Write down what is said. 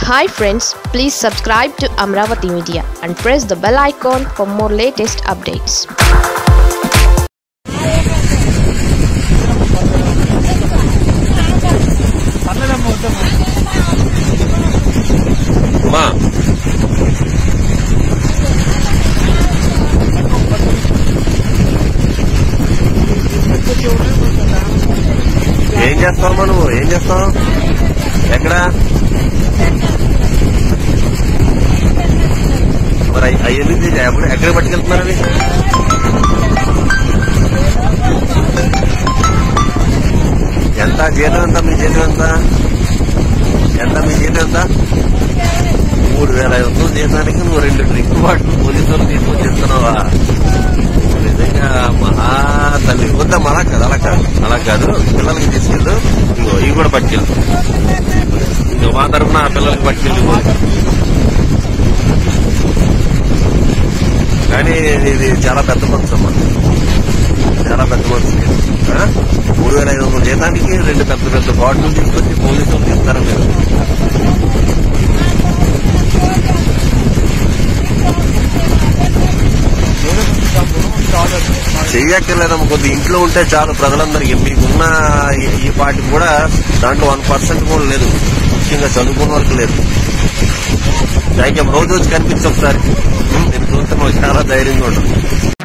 Hi friends please subscribe to Amaravati media and press the bell icon for more latest updates అమ్మా ఏం చేస్తావమ్మా నువ్వు ఏం చేస్తావు ఎక్కడ మరి అవి- అవి ఎందుకు తీసా? ఎప్పుడు ఎక్కడ పట్టుకెళ్తున్నారు అవి ఎంత జీతం ఎంత మీ జీతం ఎంత ఎంత మీ జీతం ఎంత మూడు వేల ఐదు వందలు జీతానికి నువ్వు రెండు డ్రింక్ బాటిల్ పోలీసులు తీసుకొచ్చి ఇస్తున్నావా నిజంగా మహా తల్లి వద్దా అలా కాదు అలా కాదు అలా కాదు పిల్లలకి తీసుకెళ్ళు ఇంకో ఇవి కూడా పట్టుకెళ్ళు ఇంకో మా తరఫున ఆ పిల్లలకి పట్టుకెళ్ళి ఇవ్వు. కానీ ఇది చాలా పెద్ద మనసు అమ్మా చాలా పెద్ద మనసు ఇది. ఆ? మూడు వేల ఐదు వందల జీతానికి రెండు పెద్ద పెద్ద బాటిల్ తీసుకొచ్చి పోలీసులు ఇస్తారా మీరు చెయ్యక్కర్లేదమ్మ కొద్ది ఇంట్లో ఉంటే చాలు ప్రజలందరికీ మీకున్న ఈ- ఈ పార్టీ కూడా దాంట్లో వన్ పర్సెంట్ కూడా లేదు ముఖ్యంగా చదువుకున్న వరకు లేదు థ్యాంక్ యూ రోజు వచ్చి కనిపించి ఒకసారి ఉం, నేను చూస్తే మాకు చాలా ధైర్యంగా ఉంటుంది